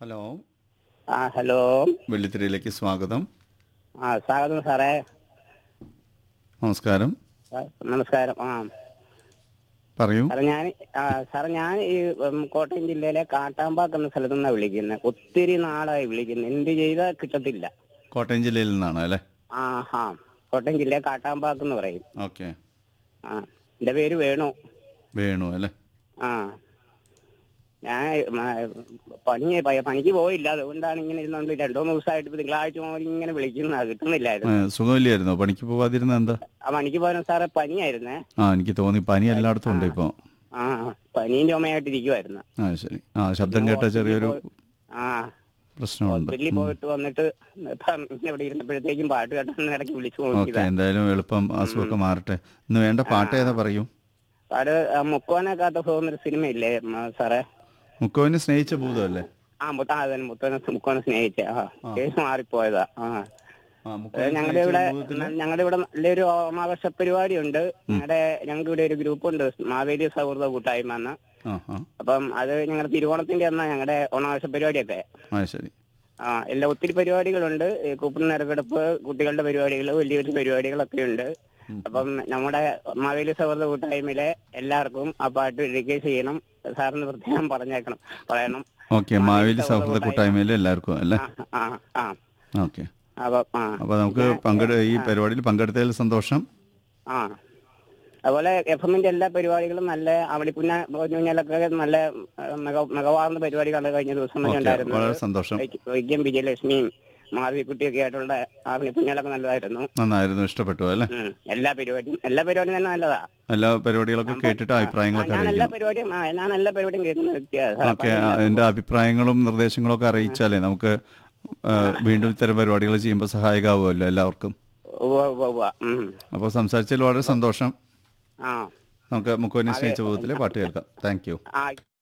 Hello ആ hello വെള്ളിത്തിരയിലേക്ക് സ്വാഗതം ആ സ്വാഗതം സാറേ നമസ്കാരം ആ, നമസ്കാരം ആ പറയൂ സാറേ ഞാൻ ആ, സാറേ ഞാൻ ഈ ഉം, കോട്ടയം ജില്ലയിലെ കാട്ടാമ്പാക്ക് എന്ന സ്ഥലത്തു നിന്നാണ് വിളിക്കുന്നത് ഒത്തിരി നാളായി വിളിക്കുന്നത് എന്ത് ചെയ്താൽ കിട്ടത്തില്ല കോട്ടയം ജില്ലയിൽ നിന്നാണ് അല്ലേ ആ ഹാ കോട്ടയം ജില്ല കാട്ടാമ്പാക്ക് എന്ന് പറയും ഓക്കെ ആ എൻ്റെ പേര് വേണു വേണു അല്ലേ ആ ഞാൻ മ, പണി പ- പണിക്ക് പോയില്ല അതുകൊണ്ടാണ് ഇങ്ങനെ ഇരുന്നുകൊണ്ട് രണ്ടു മൂന്ന് ദിവസമായിട്ട് ഇപ്പൊ തിങ്കളാഴ്ച മുതൽ ഇങ്ങനെ വിളിക്കുന്ന കിട്ടുന്നില്ലായിരുന്നു ഏ, സുഖമില്ലായിരുന്നോ പണിക്ക് പോവാതിരുന്ന എന്താ ആ പണിക്ക് പോകാൻ സാറേ പനിയായിരുന്നേ ആ എനിക്ക് തോന്നി പനി എല്ലായിടത്തും ഉണ്ട് ഇപ്പോൾ ആ പനിയും ചുമയായിട്ടിരിക്കുമായിരുന്നു ആ ശരി ആ ശബ്ദം കേട്ട ചെറിയൊരു ആ പ്രശ്നമുണ്ട് ഹോസ്പിറ്റലിൽ പോയിട്ട് വന്നിട്ട് ഇപ്പം ഇവിടെ ഇരുന്നപ്പോഴത്തേക്കും പാട്ട് കേട്ടാണ് ഇടയ്ക്ക് വിളിച്ചു ഓക്കെ നോക്കിയതാ എന്തായാലും എളുപ്പം അസുഖമൊക്കെ മാറട്ടെ ഇന്ന് വേണ്ട പാട്ട് ഏതാ പറയൂ അത് മുക്കോനക്കാത്ത പോകുന്നൊരു സിനിമയില്ലേ ഉം, സാറേ മുക്കോവിനെ സ്നേഹിച്ച ഭൂതമല്ലേ ആ മുത്ത അതന്നെ മുത്തോനെ മുക്കോനെ സ്നേഹിച്ച ആ കേസ് മാറിപ്പോയതാ ആ ആ അത് മുക്കോവിനെ ഞങ്ങളുടെ ഇവിടെ സ്നേഹിച്ച ഭൂതത്തിലെ ഞങ്ങളുടെ ഇവിടെ നല്ലൊരു ഓണാഘോഷ പരിപാടി ഉണ്ട് ഞങ്ങളുടെ ഞങ്ങൾക്ക് ഇവിടെ ഒരു ഗ്രൂപ്പ് ഉണ്ട് മാവേലി സൗഹൃദ കൂട്ടായ്മ എന്ന് ആ ആ അപ്പം അത് ഞങ്ങളുടെ തിരുവോണത്തിന്റെ അന്നാ ഞങ്ങളുടെ ഓണാഘോഷ പരിപാടിയൊക്കെ ആ ശരി ആ എല്ലാ ഒത്തിരി പരിപാടികളുണ്ട് ഈ കൂപ്പൺ നറുക്കെടുപ്പ് കുട്ടികളുടെ പരിപാടികൾ വലിയ വലിയ പരിപാടികളൊക്കെ ഉണ്ട് അപ്പം നമ്മുടെ മാവേലി സൗഹൃദ കൂട്ടായ്മയിലെ എല്ലാവർക്കും ആ പാട്ട് ഡെഡിക്കേറ്റ് ചെയ്യണം സാറിന് പ്രത്യേകം പറഞ്ഞേക്കണം പറയണം ഓക്കെ മാവേലി സൗഹൃദ കൂട്ടായ്മയിൽ എല്ലാവർക്കും അല്ലേ ആ ആ ആ ഓക്കെ അപ്പം ആ അപ്പോൾ നമുക്ക് പങ്കെടു ഈ പരിപാടിയിൽ പങ്കെടുത്തതിൽ സന്തോഷം ആ അതുപോലെ എഫ് എമ്മിന്റെ എല്ലാ പരിപാടികളും നല്ല അവിടിപ്പുന്ന ഊഞ്ഞാലൊക്കെ നല്ല ആ, മിക മികവാർന്ന പരിപാടികളാണ് കഴിഞ്ഞ ദിവസം തന്നെ ഓക്കെ ഉണ്ടായിരുന്നത് വളരെ സന്തോഷം വൈക്കം വിജയലക്ഷ്മിയും മാധവിക്കുട്ടിയൊക്കെ ആയിട്ടുള്ള ആവണിപ്പുഞ്ഞാലൊക്കെ നല്ലതായിരുന്നു നന്നായിരുന്നു ഇഷ്ടപ്പെട്ടു അല്ലേ ഉം. എല്ലാ പരിപാടിയും എല്ലാ പരിപാടിയും തന്നെ നല്ലതാ എല്ലാ പരിപാടികളൊക്കെ കേട്ടിട്ട് ആ, അഭിപ്രായങ്ങളൊക്കെ ഞാൻ എല്ലാ അറിയിക്കണം പരിപാടിയും ആ, ഞാൻ എല്ലാ പരിപാടിയും കേൾക്കുന്ന വ്യക്തിയാണ് ഓക്കെ എൻ്റെ അഭിപ്രായങ്ങളും നിർദ്ദേശങ്ങളും ഒക്കെ അറിയിച്ചാലേ നമുക്ക് ആ, വീണ്ടും ഇത്തരം പരിപാടികൾ ചെയ്യുമ്പോൾ സഹായകമാവുമല്ലോ എല്ലാവർക്കും ഉവ്വ ഉവ്വ ഉവ്വ ഉം. അപ്പോൾ സംസാരിച്ചതിൽ വളരെ സന്തോഷം ആ നമുക്ക് മുക്കുവനെ സ്നേഹിച്ച ബോധത്തിലെ പാട്ട് കേൾക്കാം താങ്ക് യു ആ